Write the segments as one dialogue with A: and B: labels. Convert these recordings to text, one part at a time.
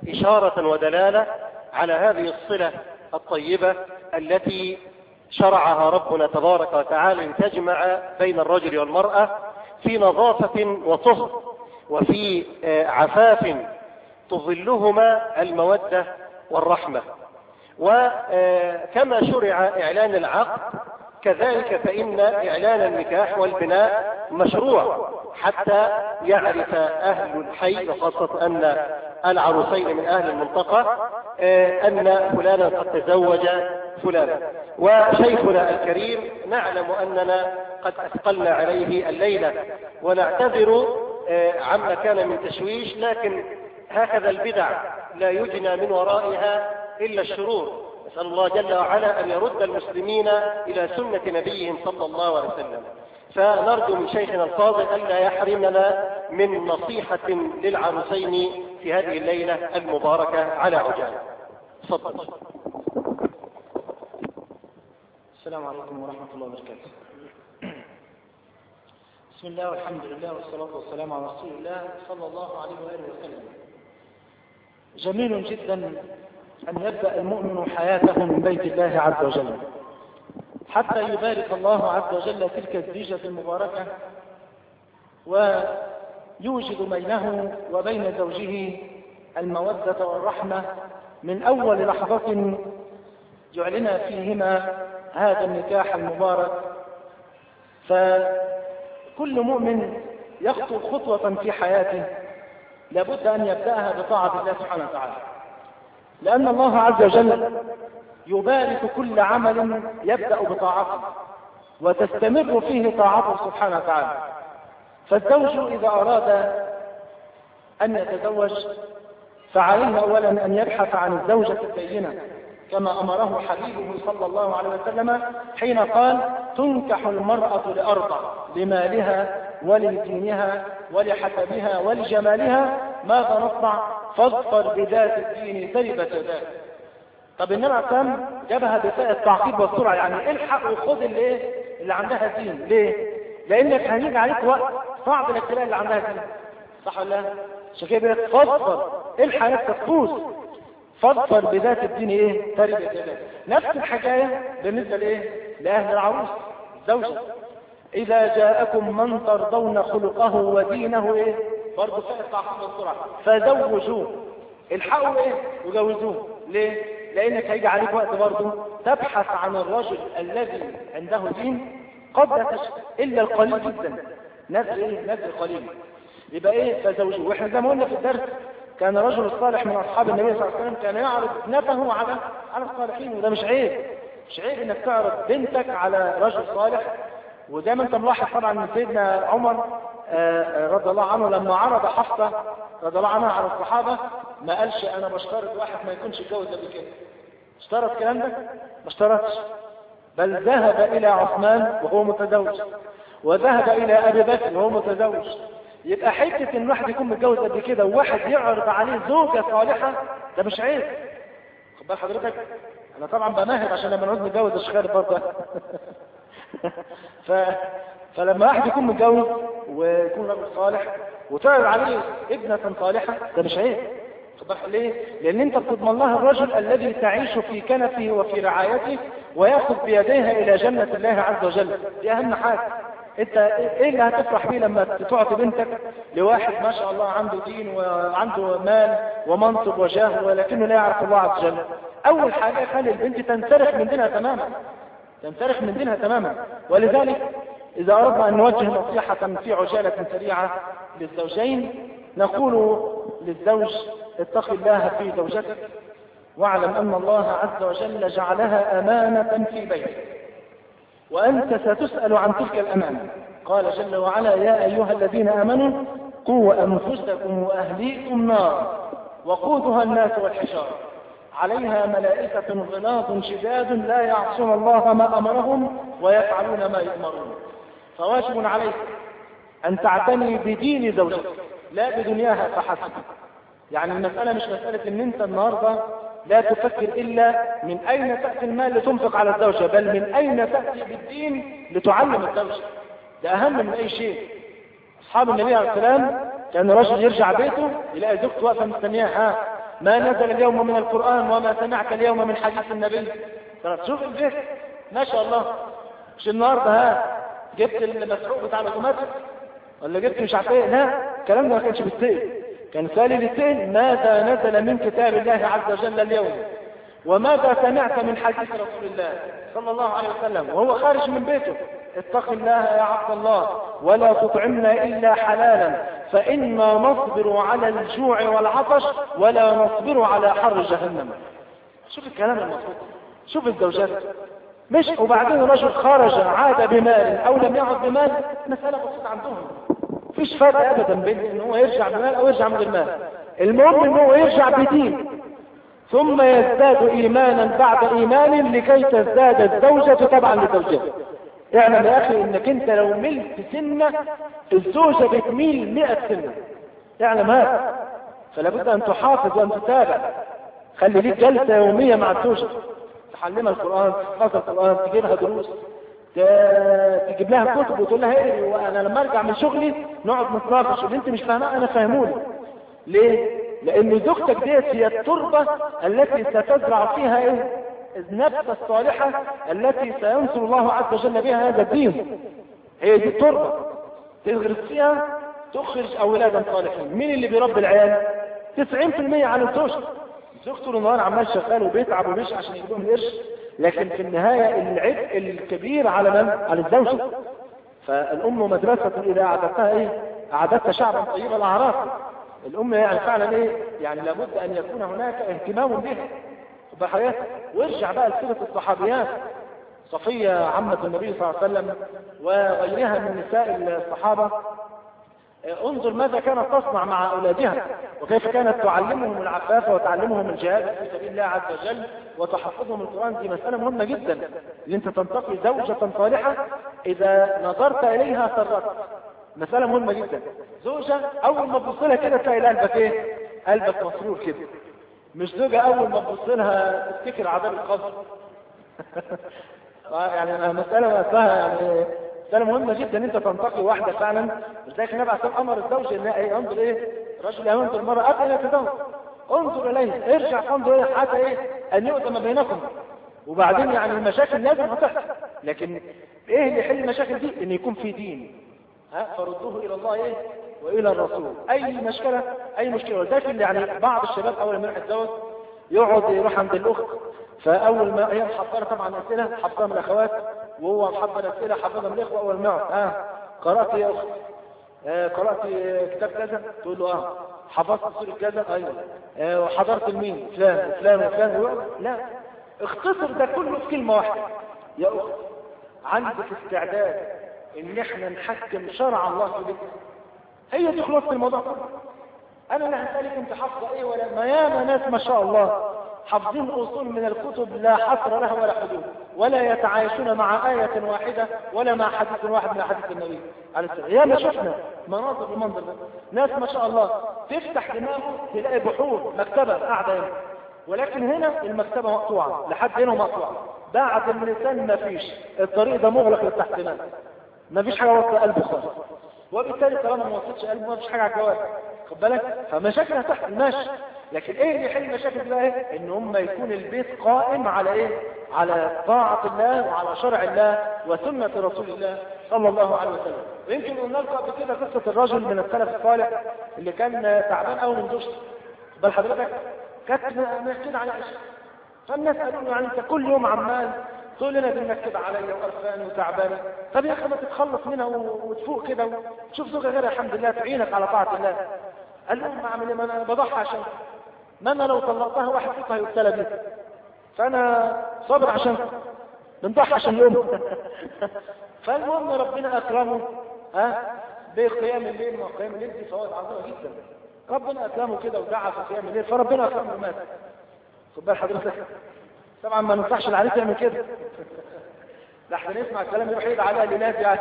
A: إشارة ودلالة على هذه الصلة الطيبة التي شرعها ربنا تبارك وتعالى لتجمع بين الرجل والمرأة في نظافة وطهر وفي عفاف تظلهما المودة والرحمة وكما شرع إعلان العقد كذلك فإن إعلان النكاح والبناء مشروع حتى يعرف أهل الحي وخاصة أن العروسين من أهل المنطقة أن فلانا قد تزوج فلانا وشيخنا الكريم نعلم أننا قد أثقلنا عليه الليلة ونعتذر عما كان من تشويش لكن هكذا البدع لا يجنى من ورائها إلا الشرور نسأل الله جل وعلا أن يرد المسلمين إلى سنة نبيهم صلى الله عليه وسلم فنرجو من شيخنا الفاضل ألا يحرمنا من نصيحة للعروسين في هذه الليلة المباركة على عجال تفضل
B: السلام عليكم ورحمة الله وبركاته بسم الله والحمد لله والصلاة والسلام على رسول الله صلى الله عليه وآله وسلم جميل جدا أن يبدأ المؤمن حياته من بيت الله عز وجل حتى يبارك الله عز وجل تلك الزيجة المباركة ويوجد بينه وبين زوجه المودة والرحمة من أول لحظة يعلن فيهما هذا النكاح المبارك فكل مؤمن يخطو خطوة في حياته لابد أن يبدأها بطاعة الله سبحانه وتعالى لأن الله عز وجل يبارك كل عمل يبدأ بطاعته وتستمر فيه طاعته سبحانه وتعالى فالزوج إذا أراد أن يتزوج فعليه أولا أن يبحث عن الزوجة البينة كما أمره حبيبه صلى الله عليه وسلم حين قال تنكح المرأة لأربع لمالها ولدينها ولحسبها ولجمالها ماذا نصنع فاظفر بذات الدين تربت يداك طب النبي عليه السلام جابها بفاء التعقيب والسرعه يعني الحق وخد اللي ايه اللي عندها دين ليه لانك هيجي عليك وقت صعب انك تلاقي اللي عندها دين صح ولا لا عشان كده فاظفر الحق نفسك فوز فاظفر بذات الدين ايه تربت يداك نفس الحكايه بالنسبه لايه لاهل العروس الزوجه إذا جاءكم من ترضون خلقه ودينه إيه برضه فائد تعقيد السرعة فزوجوه الحقوا إيه وجوزوه ليه لأنك هيجي عليك وقت برضه تبحث عن الرجل الذي عنده دين قد لا تجد إلا القليل جدا نزل إيه نزل قليل يبقى إيه فزوجوه وإحنا زي ما قلنا في الدرس كان رجل الصالح من أصحاب النبي صلى الله عليه وسلم كان يعرض ابنته على على الصالحين وده مش عيب مش عيب انك تعرض بنتك على رجل صالح وزي ما انت ملاحظ طبعا ان سيدنا عمر رضي الله عنه لما عرض حفصة رضي الله عنها على الصحابة ما قالش انا بشترط واحد ما يكونش اتجوز قبل كده اشترط الكلام ده ما اشترطش بل ذهب الى عثمان وهو متزوج وذهب الى ابي بكر وهو متزوج يبقى حته ان واحد يكون متجوز قبل كده وواحد يعرض عليه زوجه صالحه ده مش عيب خد بال حضرتك انا طبعا بمهد عشان لما نعوز نتجوز الشغال برضه ف... فلما واحد يكون متجوز ويكون رجل صالح وتعرض عليه ابنة صالحة ده مش عيب ليه؟ لأن أنت بتضمن لها الرجل الذي تعيش في كنفه وفي رعايته ويأخذ بيديها إلى جنة الله عز وجل دي أهم حاجة أنت إيه اللي هتفرح بيه لما تعطي بنتك لواحد ما شاء الله عنده دين وعنده مال ومنصب وجاه ولكنه لا يعرف الله عز وجل أول حاجة خلي البنت تنسرح من دينها تماما تنسرح من دينها تماما ولذلك إذا أردنا أن نوجه نصيحة في عجالة سريعة للزوجين نقول للزوج اتق الله في زوجتك واعلم أن الله عز وجل جعلها أمانة في بيتك وأنت ستسأل عن تلك الأمانة قال جل وعلا يا أيها الذين آمنوا قوا أنفسكم وأهليكم نار وقودها الناس والحجارة عليها ملائكة غلاظ شداد لا يعصون الله ما أمرهم ويفعلون ما يؤمرون فواجب عليك أن تعتني بدين زوجتك لا بدنياها فحسب يعني المسألة مش مسألة ان انت النهاردة لا تفكر الا من اين تأتي المال لتنفق على الزوجة بل من اين تأتي بالدين لتعلم الزوجة ده اهم من اي شيء اصحاب النبي عليه السلام كان رجل يرجع بيته يلاقي زوجته واقفة مستنياه ها ما نزل اليوم من القرآن وما سمعت اليوم من حديث النبي شوف البيت ما شاء الله مش النهارده ها جبت المسروق بتاع الاوتوماتيك ولا جبت مش عارف ايه لا الكلام ده ما كانش بالسيل كان سالي للسيل ماذا نزل من كتاب الله عز وجل اليوم وماذا سمعت من حديث رسول الله صلى الله عليه وسلم وهو خارج من بيته اتق الله يا عبد الله ولا تطعمنا إلا حلالا فإنا نصبر على الجوع والعطش ولا نصبر على حر جهنم شوف الكلام المطلوب شوف الزوجات مش وبعدين الرجل خرج عاد بمال أو لم يعد بمال مسألة بسيطة عندهم فيش فرق أبدا بين إن هو يرجع بمال أو يرجع من المال المهم إن هو يرجع بدين ثم يزداد إيمانا بعد إيمان لكي تزداد الزوجة تبعا لزوجها اعلم يا أخي إنك أنت لو ملت سنة الزوجة بتميل مئة سنة اعلم هذا فلا بد أن تحافظ وأن تتابع خلي ليك جلسة يومية مع الزوجة تعلمها القرآن تحفظها القرآن تجيبها دروس تجيب لها كتب وتقول لها اقري وانا لما ارجع من شغلي نقعد نتناقش اللي انت مش فاهمها انا فاهموني ليه؟ لأن زوجتك ديت هي التربة التي ستزرع فيها إيه؟ النفس الصالحة التي سينصر الله عز وجل بها هذا الدين هي دي التربة تغرس فيها تخرج أولادا صالحين مين اللي بيربي العيال 90% عن الزوج زوجته طول النهار عمال شغال وبيتعب ومش عشان يجيب لهم القرش لكن في النهاية العبء الكبير على من؟ على الزوج فالأم مدرسة إذا أعددتها إيه؟ أعددت شعبا طيب الأعراف الأم يعني فعلا إيه يعني لابد أن يكون هناك اهتمام بها بحياة وارجع بقى لسيرة الصحابيات صفية عمة النبي صلى الله عليه وسلم وغيرها من نساء الصحابة انظر ماذا كانت تصنع مع أولادها وكيف كانت تعلمهم العفاف وتعلمهم الجهاد في سبيل الله عز وجل وتحفظهم القرآن دي مسألة مهمة جدا ان انت تنتقي زوجة صالحة إذا نظرت إليها سرت مسألة مهمة جدا زوجة أول ما تبص لها كده تلاقي قلبك إيه؟ قلبك مسرور كده مش زوجة أول ما تبص لها تفتكر عذاب القبر يعني مسألة مسألة يعني مسألة مهمة جدا أنت تنتقي واحدة فعلا لذلك النبي عليه أمر الزوج إن إيه انظر إيه رجل ينظر المرأة قبل أن يتزوج انظر إليه ارجع فانظر إليه حتى إيه أن يؤتم بينكم وبعدين يعني المشاكل لازم هتحصل لكن إيه اللي يحل المشاكل دي؟ إن يكون في دين ها فردوه إلى الله إيه وإلى الرسول أي مشكلة أي مشكلة ولكن يعني بعض الشباب أول ما يروح يتزوج يقعد يروح عند الأخت فأول ما هي محضرة طبعا أسئلة حفظها من الأخوات وهو محضر أسئلة حفظها من الإخوة أول ما يقعد ها قرأت يا أخت آه قرأت كتاب كذا تقول له اه حفظت سورة كذا أيوه آه وحضرت المين فلان وفلان وفلان لا اختصر ده كله في كلمة واحدة يا أخت عندك استعداد ان احنا نحكم شرع الله في بيتنا هي دي خلاصه الموضوع انا لا هسالك انت حافظه ايه ولا ما ياما ناس ما شاء الله حافظين اصول من الكتب لا حصر لها ولا حدود ولا يتعايشون مع آية واحدة ولا مع حديث واحد من حديث النبي عليه السلام يا ما شفنا مناظر المنظر ده ناس ما شاء الله تفتح دماغه تلاقي بحور مكتبة قاعدة هنا ولكن هنا المكتبة مقطوعة لحد هنا مقطوعة بعد اللسان ما فيش الطريق ده مغلق للتحتمال ما فيش حاجة وصل قلبه خالص وبالتالي طالما ما وصلتش قلبه ما فيش حاجة على الجواز خد بالك فمشاكل هتحصل ماشي لكن ايه اللي يحل المشاكل بقى ايه ان هم يكون البيت قائم على ايه على طاعة الله وعلى شرع الله وسنة رسول الله صلى الله عليه وسلم ويمكن قلنا لكم قبل كده قصة الرجل من السلف الصالح اللي كان تعبان قوي من زوجته بل حضرتك كانت محكين على عشاء فالناس قالوا له يعني انت كل يوم عمال تقول لنا بنكتب عليا وقرفان وتعبان طب يا اخي ما تتخلص منها وتفوق كده وتشوف زوجة غيرها الحمد لله تعينك على طاعة الله قال لهم اعمل ايه ما انا بضحي عشان ما انا لو طلقتها واحد فيكم هيبتلى بيها فانا صابر عشان بنضحي عشان الام فالمهم ربنا اكرمه ها بقيام الليل وقيام الليل دي فوائد عظيمه جدا ربنا اكرمه كده ودعا في قيام الليل فربنا اكرمه ومات خد بال حضرتك طبعا ما ننصحش العريس يعمل كده ده احنا نسمع كلام يروح يدعى عليها لناس يعني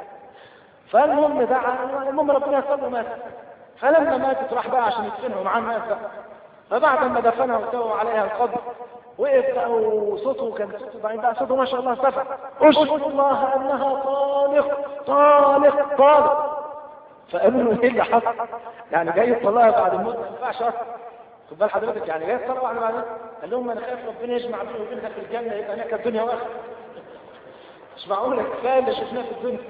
B: فالمهم دعا المهم ربنا يصلي ومات فلما ماتت راح بقى عشان يدفنها ومعاه الناس بقى فبعد ما دفنها وسووا عليها القبر وقف بقى وصوته كان صوته بعدين بقى صوته ما شاء الله سفع اشهد الله انها طالق طالق طالق فقالوا له ايه اللي حصل؟ يعني جاي يطلقها بعد الموت ما ينفعش خد بال حضرتك يعني جاي صلاه واحده بعدين قال لهم انا خايف ربنا يجمع بيني وبينها في الجنه يبقى هناك الدنيا واحده مش معقوله كفايه اللي شفناه في الدنيا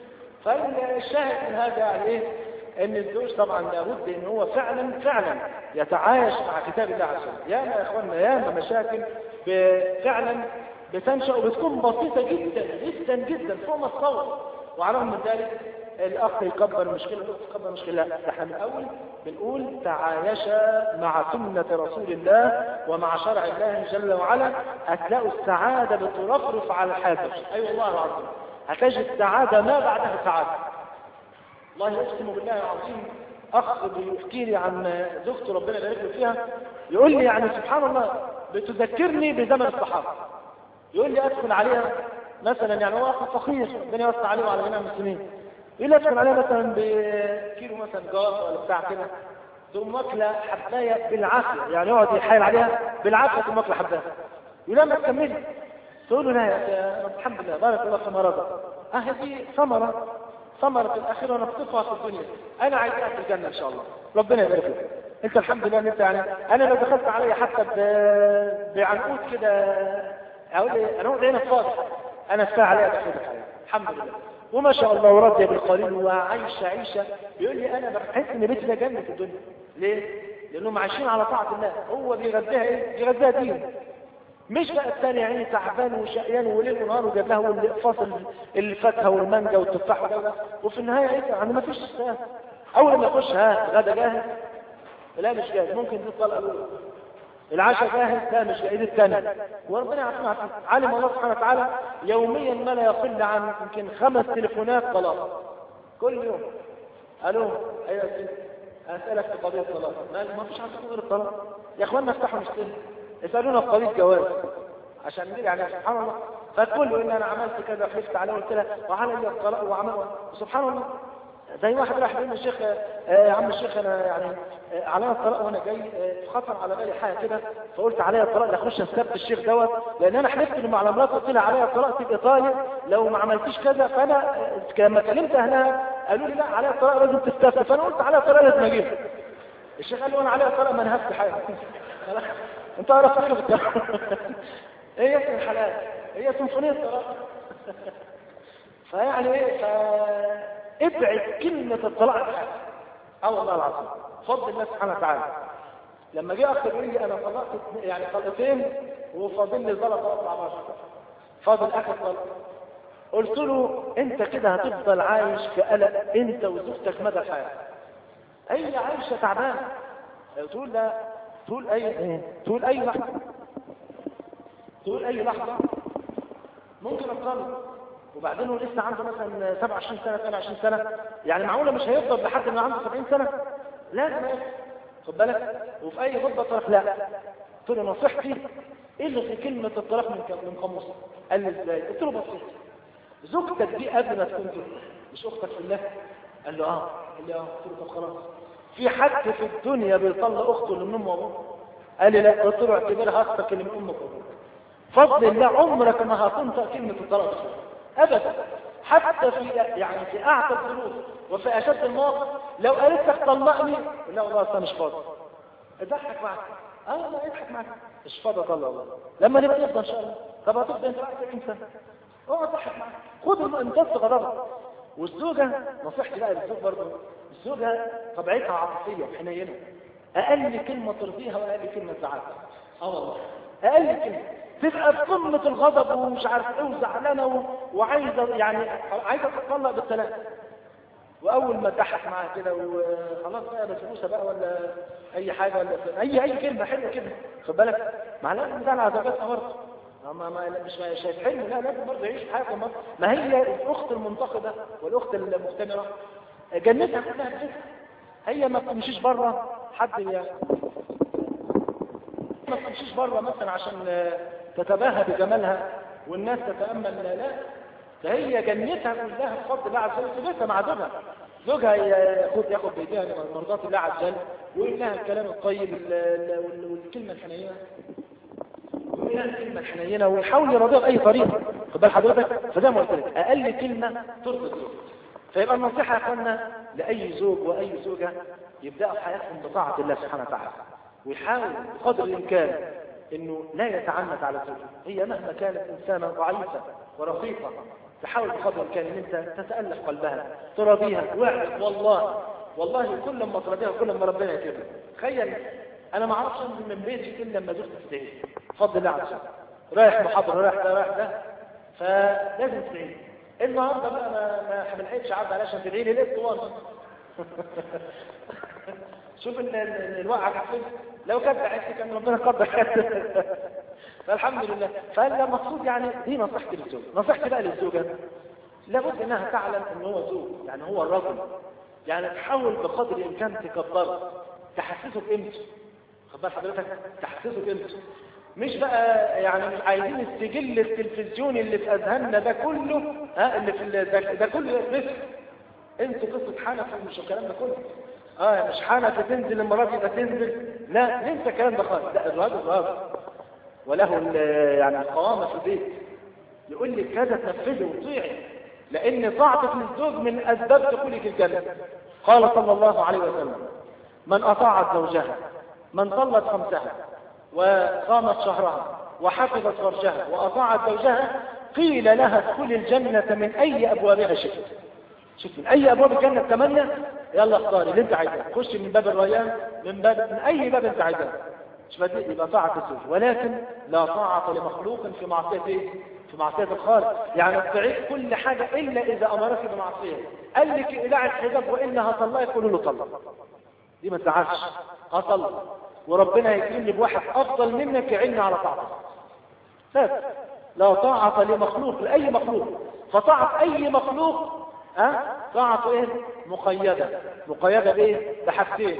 B: فالشاهد من هذا يعني ايه ان الزوج طبعا لابد ان هو فعلا فعلا يتعايش مع كتاب الله عز وجل ياما يا اخوانا ياما مشاكل فعلا بتنشا وبتكون بسيطه جدا جدا جدا فوق ما تصور وعلى من ذلك الاخ يكبر مشكله الاخت تكبر مشكله لا ده احنا من الاول بنقول تعايشا مع سنه رسول الله ومع شرع الله جل وعلا هتلاقوا السعاده بترفرف على الحافظ اي أيوة والله العظيم هتجد السعاده ما بعدها سعاده والله اقسم بالله العظيم اخ بيحكي لي عن زوجته ربنا يبارك له فيها يقول لي يعني سبحان الله بتذكرني بزمن الصحابه يقول لي ادخل عليها مثلا يعني هو اخ فقير ربنا يوسع عليه وعلى جميع المسلمين يقول لي ادخل عليها مثلا بكيلو مثلا جار ولا بتاع كده تقوم واكله حبايه بالعافيه يعني يقعد يحايل عليها بالعافيه تقوم واكله حبايه يقول لها ما تكملي تقول له لا يا رب الحمد لله بارك الله في مرضك اه دي ثمره ثمرة الآخرة نقطفها في الدنيا أنا عايزها في الجنة إن شاء الله ربنا يبارك لك أنت الحمد لله أن أنت يعني أنا لو دخلت علي حتى بعنقود كده أقول لي أنا أقعد هنا فاضي أنا أستاهل عليها دخلتك عليها الحمد لله وما شاء الله وراضية بالقليل وعايشة عيشة بيقول لي أنا بحس إن بيتي ده جنة في الدنيا ليه؟ لأنهم عايشين على طاعة الله هو بيغذيها إيه؟ بيغذيها دين مش بقى الثاني يعني تعبان وشقيان وليل ونهار وجاب له فاصل الفاكهه والمانجا والتفاح وده وفي النهايه ايه يعني ما فيش اول ما يخش ها غدا جاهز لا مش جاهز ممكن دي الطلقه الاولى العشاء جاهز لا مش جاهز الثاني وربنا يعطينا علم الله سبحانه وتعالى يوميا ما لا يقل عن يمكن خمس تليفونات طلاق كل يوم الو ايوه يا سيدي اسالك في قضيه الطلاق ما فيش عندكم غير الطلاق يا اخوانا افتحوا نشتري يسألونا في قضية جواز عشان نقول يعني سبحان الله فتقول له ان انا عملت كذا حلفت عليه وقلت لها وعلى لي الطلاق وعمل سبحان الله زي واحد راح يقول الشيخ يا عم الشيخ انا يعني عليا الطلاق وانا جاي خطر على بالي حاجه كده فقلت عليا الطلاق لا اخش استبت الشيخ دوت لان انا حلفت لما على مراتي قلت لها عليا الطلاق تبقى طاير لو ما عملتيش كذا فانا لما كلمت اهلها قالوا لي لا عليا الطلاق لازم تستفت فانا قلت عليا الطلاق لازم اجيبها الشيخ قال لي وانا عليا الطلاق ما نهبت حاجه انت عارف فكره بالطلاق ايه يا ابن الحلال هي سيمفونيه الطلاق فيعني ايه ابعد كلمه الطلاق عنها اه والله العظيم فضل الله سبحانه وتعالى لما جه اخ يقول لي انا طلقت يعني طلقتين وفاضل لي ثلاث اطلع بره فاضل اخر طلق قلت له انت كده هتفضل عايش في قلق انت وزوجتك مدى الحياه هي عايشه تعبانه تقول لا تقول اي تقول اي لحظه تقول اي لحظه ممكن اطلق وبعدين هو لسه عنده مثلا 27 سنه 28 سنه يعني معقوله مش هيفضل لحد ما عنده 70 سنه لازم خد بالك وفي اي غضه طرف لا قلت له نصيحتي الغي كلمه الطلاق من من قاموسك قال لي ازاي قلت له بسيط زوجتك دي قبل ما تكون زوجتك مش اختك في الله قال له اه قال لي اه قلت له طب خلاص في حد في الدنيا بيطلق اخته اللي من امه وابوه قال لي لا قلت له اعتبرها اختك اللي من امك وابوك فضل الله عمرك ما هتنطق كلمه الطلاق ابدا حتى في يعني في اعتى الظروف وفي اشد المواقف لو قالت لك طلقني لا والله اصلا مش فاضي اضحك معك اه لا اضحك معك مش فاضي اطلق والله لما نبقى نفضى ان شاء الله طب هتفضل انت بعد 70 سنه اقعد اضحك معك خد امتص غضبك والزوجه نصيحتي بقى للزوج برضه الزوجه طبيعتها عاطفيه وحنينه اقل كلمه ترضيها واقل كلمه تزعلها اه والله اقل كلمه تبقى في قمة الغضب ومش عارف ايه وزعلانة و... وعايزة يعني عايزة تتطلق بالسلام واول ما تحت معاها كده وخلاص بقى بسبوسه بقى ولا اي حاجه ولا اي اي كلمه حلوه كده خد بالك مع لازم بتاع عذاباتها برضه ما ما مش شايف حلو لا لازم برضه يعيش حياته ما, ما هي الاخت المنتقده والاخت المختمره جنتها كلها كده هي ما بتمشيش بره حد يعني ما بتمشيش بره مثلا عشان تتباهى بجمالها والناس تتامل لا لا فهي جنتها كلها بفضل الله عز وجل بيتها مع زوجها زوجها ياخد ياخد بايديها مرضات الله عز وجل ويقول لها الكلام الطيب والكلمه الحنينه ويقول لها الكلمه الحنينه ويحاول يرضيها باي طريقه خد بال حضرتك فزي ما قلت لك اقل كلمه ترضي الزوج فيبقى النصيحه يا اخوانا لاي زوج واي زوجه يبداوا حياتهم بطاعه الله سبحانه وتعالى ويحاول بقدر الإمكان انه لا يتعنت على زوجها هي مهما كانت انسانه ضعيفه ورقيقه تحاول بقدر الامكان ان انت تتالف قلبها تراضيها توعد والله والله كل ما تراضيها كل ما ربنا يكرمك تخيل انا ما اعرفش انزل من بيتي الا لما زوجتي تستعين بفضل الله عز وجل رايح محاضره رايح ده رايح ده فلازم تستعين النهارده بقى ما ما بنلحقش عبد علشان تدعي لي ليه طوال شوف ال- ال- الوقعه كانت فين لو كانت عشت كان ربنا قدر فالحمد لله فانا المقصود يعني دي نصيحتي للزوج نصيحتي بقى للزوجه لابد انها تعلم ان هو زوج يعني هو الرجل يعني تحاول بقدر الامكان تكبره تحسسه بقيمته خد بال حضرتك تحسسه بقيمته مش بقى يعني مش عايزين السجل التلفزيوني اللي في اذهاننا ده كله ها اللي في ال- ده, ده كله مثل انتوا قصه حنفي مش الكلام ده كله اه مش حنفي تنزل المره دي يبقى تنزل لا ننسى الكلام ده خالص لا الراجل راجل وله ال- يعني القوامه في البيت يقول لك كذا تنفذي وطيعي لان طاعتك للزوج من اسباب دخولك الجنه قال صلى الله عليه وسلم من اطاعت زوجها من صلت خمسها وصامت شهرها وحفظت فرجها واطاعت زوجها قيل لها ادخلي الجنه من اي ابوابها شئت شوف من اي ابواب الجنه الثمانيه يلا اختاري اللي انت عايزاه خش من باب الريان من باب من اي باب انت عايزاه شوف دي يبقى طاعه الزوج ولكن لا طاعه لمخلوق في معصيه ايه في معصيه الخالق يعني تطيعيه كل حاجه الا اذا امرك بمعصيه قال لك اقلع الحجاب والا هطلقك قولوا له طلق دي ما تزعلش هطلق وربنا هيكرمني بواحد افضل منك يعيني على طاعته بس لا طاعة لمخلوق لأي مخلوق فطاعة أي مخلوق ها طاعته إيه مقيدة مقيدة بإيه بحاجتين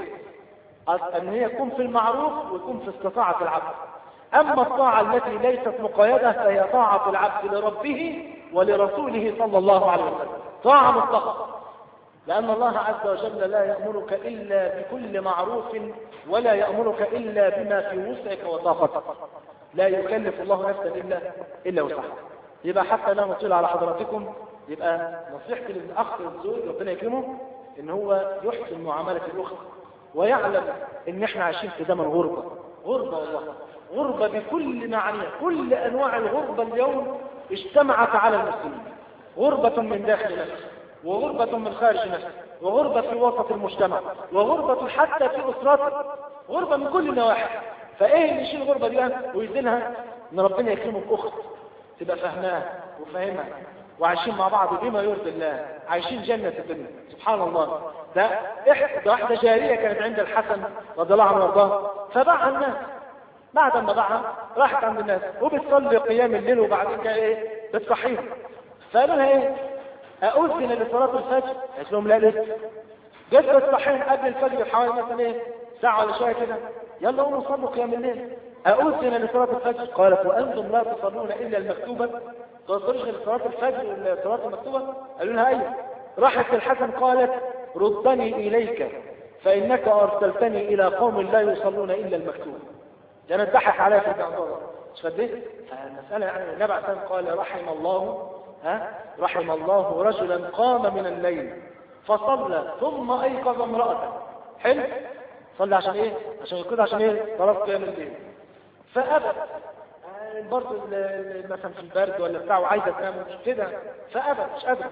B: أن هي تكون في المعروف ويكون في استطاعة العبد أما الطاعة التي ليست مقيدة فهي طاعة العبد لربه ولرسوله صلى الله عليه وسلم طاعة مطلقة لأن الله عز وجل لا يأمرك إلا بكل معروف ولا يأمرك إلا بما في وسعك وطاقتك لا يكلف الله نفسا إلا إلا وسعها يبقى حتى لا نطيل على حضراتكم يبقى نصيحتي للأخ الزوج ربنا يكرمه إن هو يحسن معاملة الأخت ويعلم إن إحنا عايشين في زمن غربة غربة والله غربة بكل معانيها كل أنواع الغربة اليوم اجتمعت على المسلمين غربة من داخل نفسه وغربة من خارج نفسه وغربة في وسط المجتمع وغربة حتى في أسرته غربة من كل النواحي فايه اللي يشيل الغربة دي بقى ويزيلها ان ربنا يكرمه باخت تبقى فاهماها وفاهمها وعايشين مع بعض بما يرضي الله عايشين جنة الدنيا سبحان الله ده إحدى واحدة جارية كانت عند الحسن رضي الله عنه وارضاه فباعها الناس بعد ما باعها راحت عند الناس وبتصلي قيام الليل وبعدين كده ايه بتصحيهم فقالوا لها ايه أؤذن لصلاة الفجر قالت لهم لا لسه جت تصحيهم قبل الفجر بحوالي مثلا ايه ساعة ولا شوية كده يلا قوموا صلوا قيام الليل أؤذن لصلاة الفجر قالت وأنتم لا تصلون إلا المكتوبة تصلوش غير صلاة الفجر والصلاة المكتوبة قالوا لها أيوة راحت الحسن قالت ردني إليك فإنك أرسلتني إلى قوم لا يصلون إلا المكتوبة ده أنا اتضحك عليها في الموضوع ده مش فديت فالمسألة يعني النبي عليه الصلاة قال رحم الله ها رحم الله رجلا قام من الليل فصلى ثم أيقظ امرأته حلو صلي عشان ايه عشان يقول عشان ايه طلب قيام الليل فابى آه، برضه ال- ال- مثلا في البرد ولا بتاع وعايزه تنام مش كده فابى مش قادره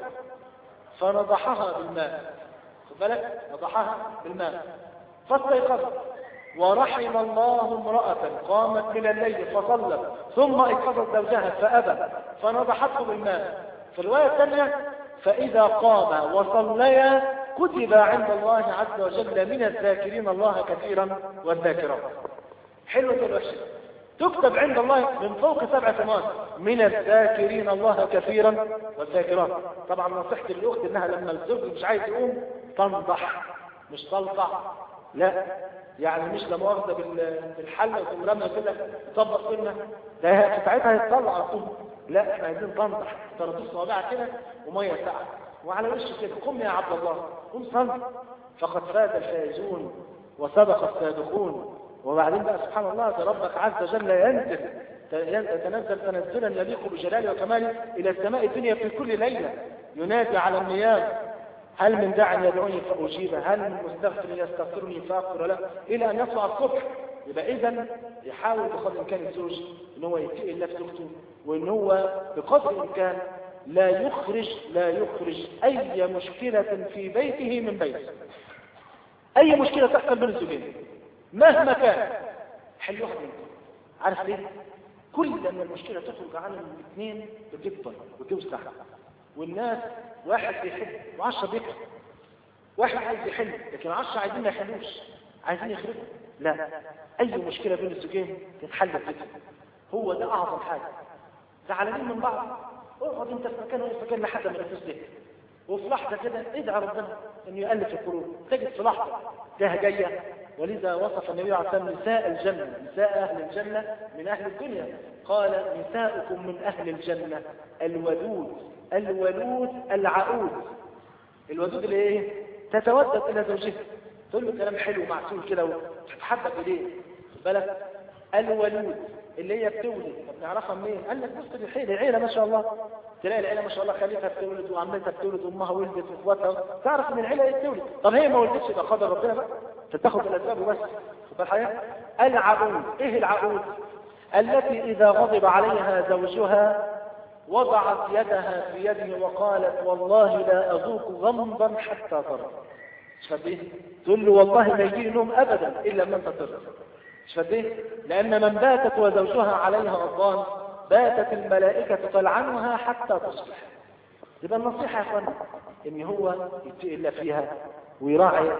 B: فنضحها بالماء خد بالك نضحها بالماء فاستيقظت ورحم الله امرأة قامت من الليل فصلت ثم ايقظت زوجها فأبى فنضحته بالماء في الرواية الثانية فإذا قام وصليا كتب عند الله عز وجل من الذاكرين الله كثيرا والذاكرات حلوة الوحشة تكتب عند الله من فوق سبع سماوات من الذاكرين الله كثيرا والذاكرات طبعا نصيحتي للاخت انها لما الزوج مش عايز يقوم تنضح مش تلطع لا يعني مش لا مؤاخذه بال- بالحله وتقوم رمى كده تطبق سنه ده ساعتها هيطلع على طول لا احنا عايزين تنضح طراطيف صوابعها كده وميه ساقعه وعلى وش كده قم يا عبد الله قم صل فقد فاز الفائزون وسبق السابقون وبعدين بقى سبحان الله ده ربك عز وجل ينزل يتنزل تنزلا يليق بجلاله وكماله الى السماء الدنيا في كل ليله ينادي على النيام هل من داع يدعوني فاجيبه هل من مستغفر يستغفرني فاغفر له الى ان يطلع الصبح يبقى إذا يحاول بقدر الإمكان الزوج إن هو يتقي الله في زوجته وإن هو بقدر الإمكان لا يخرج لا يخرج أي مشكلة في بيته من بيته أي مشكلة تحصل بين الزوجين مهما كان حلوها منكم عارف ليه؟ كل ما المشكلة تخرج عن الاثنين بتكبر وتوسع والناس واحد بيحب وعشرة بيكره واحد عايز يحل لكن عشرة عايزين ما يحلوش عايزين يخرجوا لا أي مشكلة بين الزوجين تتحل بكده هو ده أعظم حاجة زعلانين من بعض اقعد انت في مكان وفي مكان لحد ما نفس ده وفي لحظة كده ادعى ربنا انه يألف القلوب تجد في لحظة ده جاية ولذا وصف النبي عليه الصلاة والسلام نساء الجنة نساء أهل الجنة من أهل الدنيا قال نساؤكم من أهل الجنة الودود الولود العقود الودود اللي ايه تتودد إلى زوجها تقول له كلام حلو معسول كده وتتحبب إليه خد بالك الولود اللي هي بتولد طب نعرفها منين قال لك بص العيله العيله ما شاء الله تلاقي العيله ما شاء الله خليتها بتولد وعمتها بتولد وامها ولدت واخواتها تعرف ان العيله ايه بتولد طب هي ما ولدتش يبقى قدر ربنا بقى تتاخد الاسباب وبس خد بالك العقود ايه العقود التي اذا غضب عليها زوجها وضعت يدها في يده وقالت والله لا اذوق غمضا حتى ترى شفت تقول له والله ما يجي نوم ابدا الا لما انت ترى شفت ايه لان من باتت وزوجها عليها غضبان باتت الملائكه تلعنها حتى تصبح يبقى النصيحه يا اخوانا ان هو يتقي الله فيها ويراعي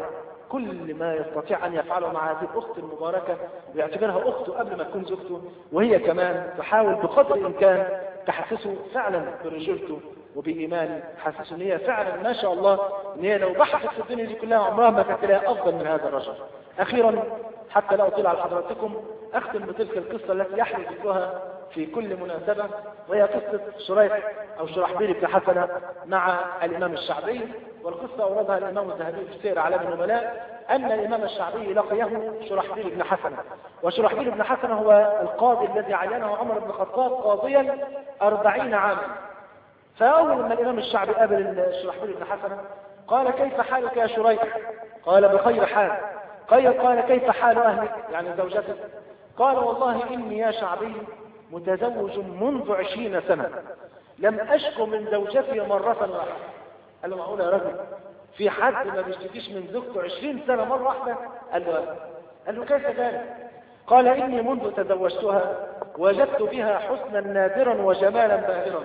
B: كل ما يستطيع أن يفعله مع هذه الأخت المباركة ويعتبرها أخته قبل ما تكون زوجته وهي كمان تحاول بقدر الإمكان تحسسه فعلا برجولته وبإيمانه تحسسه ان هي فعلا ما شاء الله ان هي لو بحثت في الدنيا دي كلها عمرها ما كانت لها أفضل من هذا الرجل أخيرا حتى لا أطيل على حضراتكم أختم بتلك القصة التي يحدث ذكرها في كل مناسبة وهي قصة شريح أو شرحبيل بن حسنة مع الإمام الشعبي والقصة أوردها الإمام الذهبي في سير علام النبلاء أن الإمام الشعبي لقيه شرحبيل بن حسنة وشرحبيل بن حسنة هو القاضي الذي عينه عمر بن الخطاب قاضيا أربعين عاما فأول ما الإمام الشعبي قابل شرحبيل بن حسنة قال كيف حالك يا شريح قال بخير حال قال قال كيف حال أهلك يعني زوجتك قال والله إني يا شعبي متزوج منذ عشرين سنة لم أشكو من زوجتي مرة واحدة قال له معقول يا رجل في حد ما بيشتكيش من زوجته عشرين سنة مرة واحدة قال له قال له كيف ذلك قال إني منذ تزوجتها وجدت بها حسنا نادرا وجمالا باهرا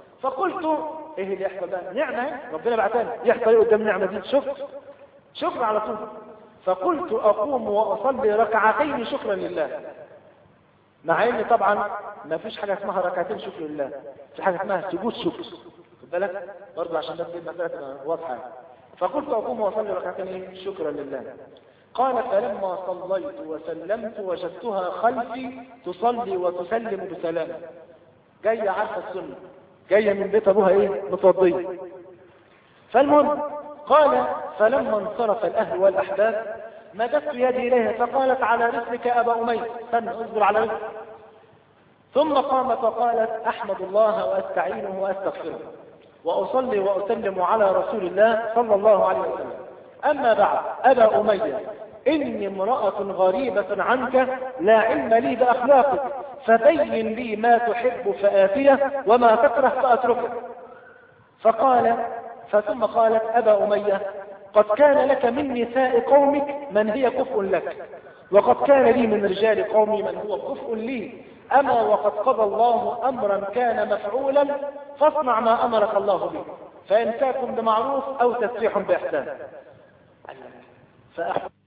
B: فقلت ايه اللي يحصل بقى نعمة ربنا بعتها يحصل ايه قدام نعمة دي شفت شكر على طول فقلت أقوم وأصلي ركعتين شكرا لله مع ان طبعا ما فيش حاجة اسمها ركعتين شكر لله في حاجة اسمها سجود شكر خد بالك برضه عشان بس المسألة تبقى واضحة فقلت أقوم وأصلي ركعتين شكرا لله قال فلما صليت وسلمت وجدتها خلفي تصلي وتسلم بسلام جاية عارفة السنة جاية من بيت أبوها إيه متوضية فالمهم قال فلما انصرف الأهل والأحباب مددت يدي إليها فقالت على رسلك أبا أمية استنى اصبر على رسلك ثم قامت وقالت أحمد الله وأستعينه وأستغفره وأصلي وأسلم على رسول الله صلى الله عليه وسلم أما بعد أبا أمية إني امرأة غريبة عنك لا علم لي بأخلاقك فبين لي ما تحب فآتيه وما تكره فأتركه فقال فثم قالت أبا أمية قد كان لك من نساء قومك من هي كفء لك وقد كان لي من رجال قومي من هو كفء لي أما وقد قضى الله أمرا كان مفعولا فاصنع ما أمرك الله به فإمساك بمعروف أو تسريح بإحسان فأحب